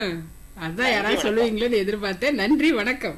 அதான் யாராவது சொல்லுவீங்களோன்னு எதிர்பார்த்தேன் நன்றி வணக்கம்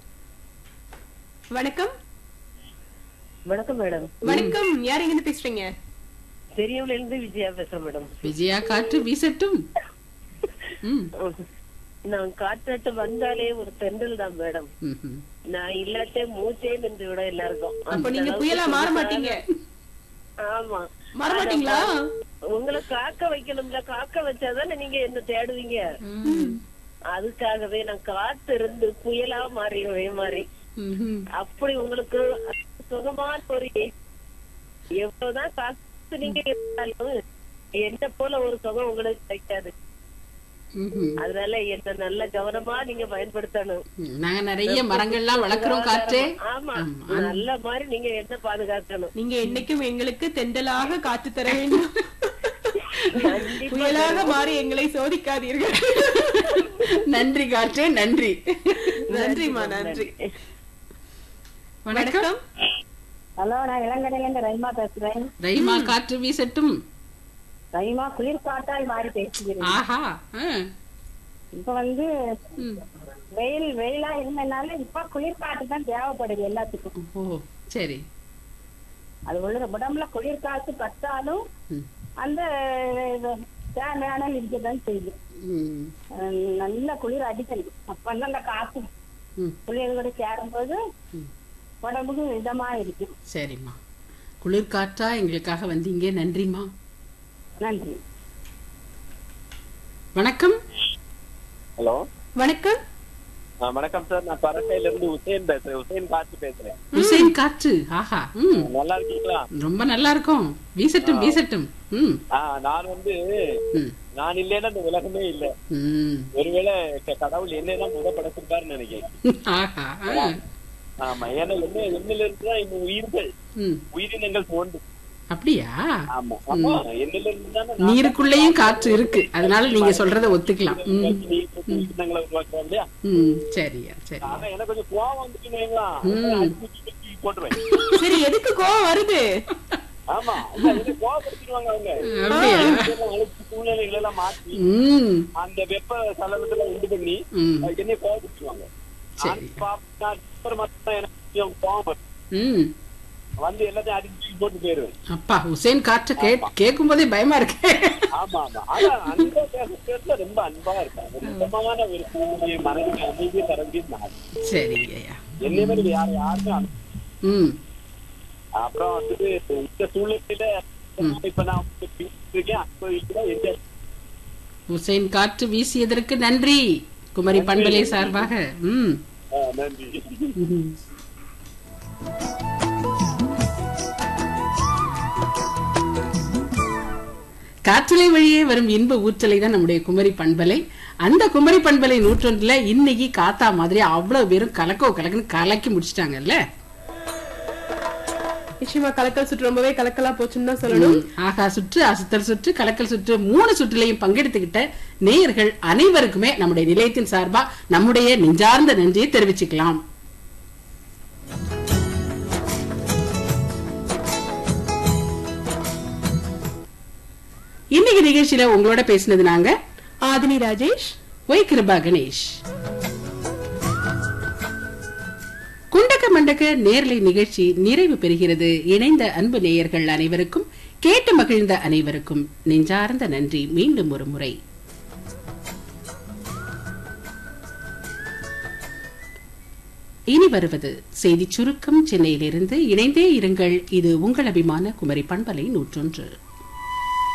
வணக்கம் வணக்கம் மேடம் வணக்கம் யார் எங்க பேசுறீங்க பெரியவள இருந்து விஜயா பேசுறேன் மேடம் விஜயா காற்று வீசட்டும் ம் நான் காற்றாட்டு வந்தாலே ஒரு தென்றல் தான் மேடம் ம்ஹும். நான் இல்லாட்டே மூச்சே நின்று விட எல்லாருக்கும் அப்ப அந்த நீங்க அளவுக்கு புயலா மாற மாட்டீங்க ஆமா மாற மாட்டீங்களா உங்களை காக்க வைக்கணும்ல காக்க வச்சாதானே நீங்க என்ன தேடுவீங்க ம். அதுக்காகவே நான் காத்து இருந்து புயலா மாறிடுவேன் மாறி ம்ஹும். அப்படி உங்களுக்கு சுகமான ஒரு எவ்வளவுதான் காத்து நீங்க இருந்தாலும் என்ன போல ஒரு சுகம் உங்களுக்கு கிடைக்காது ம்ஹும். அதனால என்ன நல்ல கவனமா நீங்க பயன்படுத்தணும் நாங்க நிறைய மரங்கள்லாம் வளர்க்கிறோம் காற்றே ஆமா ஆமா. நல்ல மாதிரி நீங்க என்ன பாதுகாக்கணும் நீங்க என்னைக்கும் எங்களுக்கு தெண்டலாக காத்து தர வேண்டும் கண்டிப்பா புயலாக மாறி எங்களை சோதிக்காதீர்கள் நன்றி காற்றே நன்றி நன்றிமா நன்றி வணக்கம் வணக்கம் ஹலோ நான் இளங்கடையில இருந்து ரஹிமா பேசுறேன் ரைமா காற்று வீசட்டும் ரஹிமா குளிர்காட்டாய் மாறி பேசுகிறேன் ஆஹா ஆ. இப்ப வந்து ம். வெயில் வெயிலா இருந்தனால இப்ப குளிர்காற்று தான் தேவைப்படுது எல்லாத்துக்கும் ஓ சரி அது உள்ள உடம்புல குளிர்காற்று பட்டாலும் ம். அந்த ஃபேன் வேணாலும் இருக்கதான் செய்யுது ம். அஹ் நல்ல குளிர் அடிக்கணும் அப்பதான் அந்த காத்து ம். குளிரோட சேரும்போது ம். உடம்புக்கு இதமா இருக்கும் சரிம்மா குளிர் காற்றா எங்களுக்காக வந்தீங்க நன்றிம்மா நன்றி வணக்கம் ஹலோ வணக்கம் ஆ, வணக்கம் சார் நான் பரட்டையில இருந்து உசேன் பேசுறேன் உசேன் காத்து பேசுறேன் ஹுசைன் காற்று ஆஹா ம் நல்லா இருக்கீங்களா ரொம்ப நல்லா இருக்கும் வீசட்டும் வீசட்டும் ம் ஆ நான் வந்து ம் நான் இல்லைன்னா இந்த உலகமே இல்ல ம் ஒருவேளை க- கடவுள் என்னதான் முத படைச்சிருக்காருன்னு நினைக்கிறேன் ஆஹா ஆ. ஆமா ஏன்னா என்ன என்னில இருந்து தான் இந்த உயிர்கள் ம் உயிரினங்கள் தோன்றும் அப்படியா ஆமா ஆமா என்னில இருந்து தானே நான் நீருக்குள்ளேயும் காற்று இருக்கு அதனால நீங்க சொல்றத ஒத்துக்கலாம் ம் நீர் உயிரினங்களை உருவாக்குறோம் இல்லையா ம் சரியா சரி ஆனா எனக்கு கொஞ்சம் கோவம் வந்துட்டு வைங்களா போட்டுருவேன் சரி எதுக்கு கோவம் வருது ஆமா இல்ல, என்னை கோவப்படுத்திடுவாங்க அவங்க அப்படியா அழுத்த சூழ்நிலைகளை எல்லாம் மாத்தி ம் அந்த வெப்ப சலனத்துல உண்டு பண்ணி ம் என்னை கோவப்படுத்துவாங்க சரி. மட்டும் எனக்கு கொஞ்சம் கோவம் வரும். ம் வந்து எல்லாத்தையும் அடிச்சு போட்டு போயிருவேன் அப்பா ஹுசைன் காற்று கே கேட்கும் போதே பயமா இருக்கு ஆமா ஆமா ஆனா அன்பா பேச பேச ரொம்ப அன்பா இருக்காங்க சுத்தமான ஒரு சூழ்நிலை மனதுக்கு அமைதியை தரவே நான் சரிங்க ஐயா என்னை மாதிரி யார் யாருக்கும் அனு- ம் அப்புறம் வந்துட்டு இந்த சூழ்நிலையில இப்ப நான் வந்து பேசிட்டு இருக்கேன் அனுபவிக்கிறேன் எந்த ஹுசைன் காற்று வீசியதற்கு நன்றி குமரி பண்பலை சார்பாக ம் ஆ, நன்றி ம்ஹும். காற்றலை வழியே வரும் இன்ப ஊற்றலை தான் நம்முடைய குமரி பண்பலை அந்த குமரி பண்பலை நூற்றொன்றுல இன்னைக்கு காத்தா மாதிரி அவ்வளவு பேரும் கலக்கோ கலக்குன்னு கலக்கி முடிச்சிட்டாங்கல்ல நிச்சயமா கலக்கல் சுற்று ரொம்பவே கலக்கலா போச்சுன்னு தான் சொல்லணும் ம். ஆகா சுற்று அசுத்தல் சுற்று கலக்கல் சுற்று மூணு சுற்றுலையும் பங்கெடுத்துக்கிட்ட நேயர்கள் அனைவருக்குமே நம்முடைய நிலையத்தின் சார்பா நம்முடைய நெஞ்சார்ந்த நன்றியை தெரிவிச்சுக்கலாம் இன்னைக்கு நிகழ்ச்சியில உங்களோட பேசினது நாங்க ஆதினி ராஜேஷ் ஒய் கிருபா கணேஷ் குண்டக்க மண்டக்க நேர்லை நிகழ்ச்சி நிறைவு பெறுகிறது இணைந்த அன்பு நேயர்கள் அனைவருக்கும் கேட்டு மகிழ்ந்த அனைவருக்கும் நெஞ்சார்ந்த நன்றி மீண்டும் ஒரு முறை இனி வருவது செய்தி சுருக்கம் சென்னையிலிருந்து இணைந்தே இருங்கள் இது உங்கள் அபிமான குமரி பண்பலை நூற்றொன்று